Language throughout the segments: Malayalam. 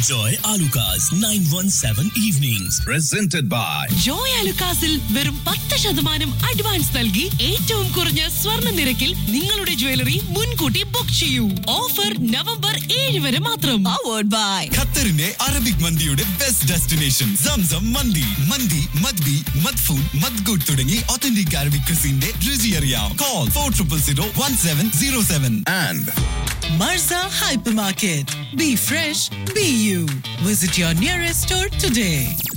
Enjoy Alucard's 917 evenings. Presented by Joy അലുക്കാസിൽ വെറും പത്ത് ശതമാനം അഡ്വാൻസ് നൽകി ഏറ്റവും കുറഞ്ഞ സ്വർണ്ണ നിരക്കിൽ നിങ്ങളുടെ ജ്വല്ലറി മുൻകൂട്ടി ബുക്ക് ചെയ്യൂ ഓഫർ നവംബർ ഏഴ് വരെ മാത്രം പവേർഡ് ബൈ ഖത്തറിന്റെ അറബിക് മന്തിയുടെ ബെസ്റ്റ് ഡെസ്റ്റിനേഷൻ സംസം മന്തി മന്തി മദ്ബി മദ്ഫൂൺ മദ്ഗുഡ് തുടങ്ങി ഒത്തന്റിക് അറബിക് ക്രിസിന്റെ രുചി അറിയാം call four triple zero one seven zero seven and Marza Hypermarket. Be fresh, be you. Visit your nearest store today.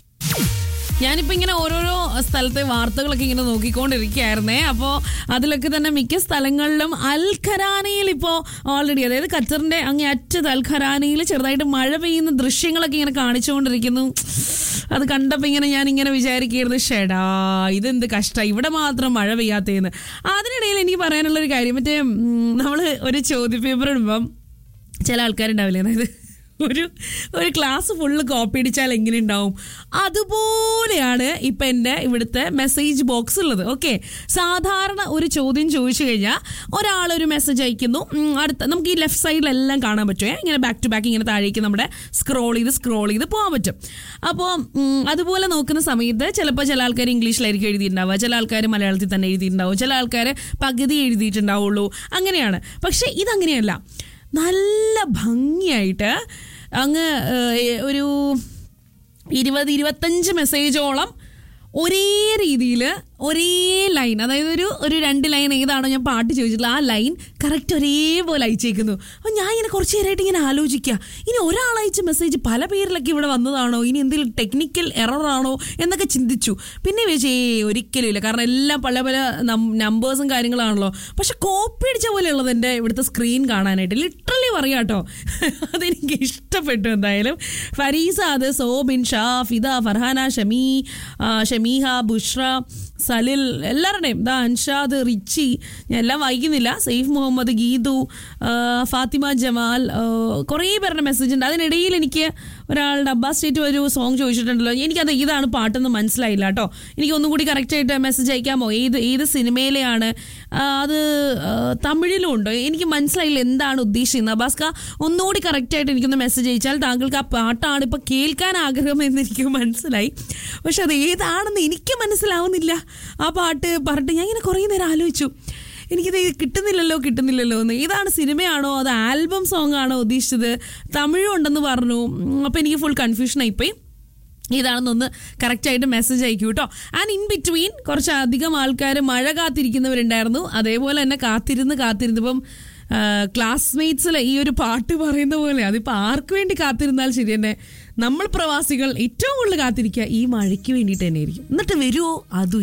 ഞാനിപ്പോ ഇങ്ങനെ ഓരോരോ സ്ഥലത്തെ വാർത്തകളൊക്കെ ഇങ്ങനെ നോക്കിക്കൊണ്ടിരിക്കുകയായിരുന്നേ അപ്പോൾ അതിലൊക്കെ തന്നെ മിക്ക സ്ഥലങ്ങളിലും അൽ ഖരാനയിൽ ഇപ്പോൾ ഓൾറെഡി അതായത് ഖത്തറിന്റെ അങ്ങേ അറ്റത്ത് അൽ ഖരാനയിൽ ചെറുതായിട്ട് മഴ പെയ്യുന്ന ദൃശ്യങ്ങളൊക്കെ ഇങ്ങനെ കാണിച്ചുകൊണ്ടിരിക്കുന്നു അത് കണ്ടപ്പോൾ ഇങ്ങനെ ഞാൻ ഇങ്ങനെ വിചാരിക്കുകയായിരുന്നു ഷെടാ ഇതെന്ത് കഷ്ടം ഇവിടെ മാത്രം മഴ പെയ്യാത്തേന്ന് അതിനിടയിൽ എനിക്ക് പറയാനുള്ളൊരു കാര്യം മറ്റേ നമ്മൾ ഒരു ചോദ്യ പേപ്പർ ഇടുമ്പം ചില ആൾക്കാരുണ്ടാവില്ലേ അതായത് ഒരു ഒരു ക്ലാസ് ഫുള്ള് കോപ്പി അടിച്ചാൽ എങ്ങനെ ഉണ്ടാവും അതുപോലെയാണ് ഇപ്പം എൻ്റെ ഇവിടുത്തെ മെസ്സേജ് ബോക്സ് ഉള്ളത് ഓക്കെ സാധാരണ ഒരു ചോദ്യം ചോദിച്ചു കഴിഞ്ഞാൽ ഒരാൾ ഒരു മെസ്സേജ് അയക്കുന്നു ഉം, അടുത്ത നമുക്ക് ഈ ലെഫ്റ്റ് സൈഡിലെല്ലാം കാണാൻ പറ്റുമേ ഇങ്ങനെ ബാക്ക് ടു ബാക്ക് ഇങ്ങനെ താഴേക്ക് നമ്മുടെ സ്ക്രോൾ ചെയ്ത് സ്ക്രോൾ ചെയ്ത് പോകാൻ പറ്റും അപ്പോൾ ഉം, അതുപോലെ നോക്കുന്ന സമയത്ത് ചിലപ്പോൾ ചില ആൾക്കാർ ഇംഗ്ലീഷിലായിരിക്കും എഴുതിയിട്ടുണ്ടാവുക ചില ആൾക്കാർ മലയാളത്തിൽ തന്നെ എഴുതിയിട്ടുണ്ടാവും ചില ആൾക്കാർ പകുതി എഴുതിയിട്ടുണ്ടാവുള്ളൂ അങ്ങനെയാണ് പക്ഷേ ഇതങ്ങനെയല്ല നല്ല ഭംഗിയായിട്ട് അങ്ങ് ഏഹ്, ഒരു ഇരുപത് ഇരുപത്തഞ്ച് മെസ്സേജോളം ഒരേ രീതിയിൽ ഒരേ ലൈൻ അതായത് ഒരു ഒരു രണ്ട് ലൈൻ ഏതാണോ ഞാൻ പാട്ട് ചോദിച്ചിട്ടുള്ള ആ ലൈൻ കറക്റ്റ് ഒരേപോലെ അയച്ചേക്കുന്നു അപ്പോൾ ഞാൻ ഇങ്ങനെ കുറച്ച് നേരമായിട്ട് ഇങ്ങനെ ആലോചിക്കുക ഇനി ഒരാൾ അയച്ച മെസ്സേജ് പല പേരിലൊക്കെ ഇവിടെ വന്നതാണോ ഇനി എന്തെങ്കിലും ടെക്നിക്കൽ എററാണോ എന്നൊക്കെ ചിന്തിച്ചു പിന്നെ വെച്ച് ഏ ഒരിക്കലും ഇല്ല കാരണം എല്ലാം പല പല നമ്പേഴ്സും കാര്യങ്ങളാണല്ലോ പക്ഷെ കോപ്പി അടിച്ച പോലെയുള്ളത് എൻ്റെ ഇവിടുത്തെ സ്ക്രീൻ കാണാനായിട്ട് ലിറ്ററലി പറയാം കേട്ടോ അതെനിക്ക് ഇഷ്ടപ്പെട്ടു എന്തായാലും ഫരീസാദ് സോബിൻ ഷാ ഫിദ ഫർഹാന ഷമി ആ, ഷമീഹ ബുഷ്ര സലിൽ എല്ലാവരുടെയും ദാ അൻഷാദ് റിച്ചി ഞാൻ എല്ലാം വായിക്കുന്നില്ല സെയ്ഫ് മുഹമ്മദ് ഗീതു ആ, ഫാത്തിമ ജമാൽ ആ, കുറേ പേരുടെ മെസ്സേജ് ഉണ്ട് അതിനിടയിൽ എനിക്ക് ഒരാളുടെ അബ്ബാസ് സ്റ്റേറ്റ് ഒരു സോങ് ചോദിച്ചിട്ടുണ്ടല്ലോ എനിക്കത് ഇതാണ് പാട്ടെന്ന് മനസ്സിലായില്ല കേട്ടോ എനിക്ക് ഒന്നും കൂടി കറക്റ്റായിട്ട് മെസ്സേജ് അയക്കാമോ ഏത് ഏത് സിനിമയിലെയാണ് ആ, അത് ആ, തമിഴിലും ഉണ്ടോ എനിക്ക് മനസ്സിലായില്ല എന്താണ് ഉദ്ദേശിക്കുന്നത് അബ്ബാസ്ക ഒന്നുകൂടി കറക്റ്റായിട്ട് എനിക്കൊന്ന് മെസ്സേജ് അയച്ചാൽ താങ്കൾക്ക് ആ പാട്ടാണ് ഇപ്പോൾ കേൾക്കാൻ ആഗ്രഹം എന്ന് എനിക്ക് മനസ്സിലായി പക്ഷെ അത് ഏതാണെന്ന് എനിക്ക് മനസ്സിലാവുന്നില്ല ആ പാട്ട് പറഞ്ഞിട്ട് ഞാൻ ഇങ്ങനെ കുറേ നേരം ആലോചിച്ചു എനിക്കിത് കിട്ടുന്നില്ലല്ലോ കിട്ടുന്നില്ലല്ലോ എന്ന് ഇതാണ് സിനിമയാണോ അത് ആൽബം സോങ് ആണോ ഉദ്ദേശിച്ചത് തമിഴും ഉണ്ടെന്ന് പറഞ്ഞു അപ്പോൾ എനിക്ക് ഫുൾ കൺഫ്യൂഷൻ ആയിപ്പോയി ഇതാണെന്നൊന്ന് കറക്റ്റായിട്ട് മെസ്സേജ് അയക്കൂ കേട്ടോ ആൻഡ് ഇൻ ബിറ്റ്വീൻ കുറച്ച് അധികം ആൾക്കാർ മഴ കാത്തിരിക്കുന്നവരുണ്ടായിരുന്നു അതേപോലെ തന്നെ കാത്തിരുന്ന് കാത്തിരുന്ന് ഇപ്പം ക്ലാസ്മേറ്റ്സിൽ ഈ ഒരു പാട്ട് പറയുന്ന പോലെ അതിപ്പോൾ ആർക്ക് വേണ്ടി കാത്തിരുന്നാൽ ശരി തന്നെ നമ്മൾ പ്രവാസികൾ ഏറ്റവും കൂടുതൽ കാത്തിരിക്കുക ഈ മഴയ്ക്ക് വേണ്ടിയിട്ട് തന്നെ ആയിരിക്കും എന്നിട്ട് വരുമോ അതും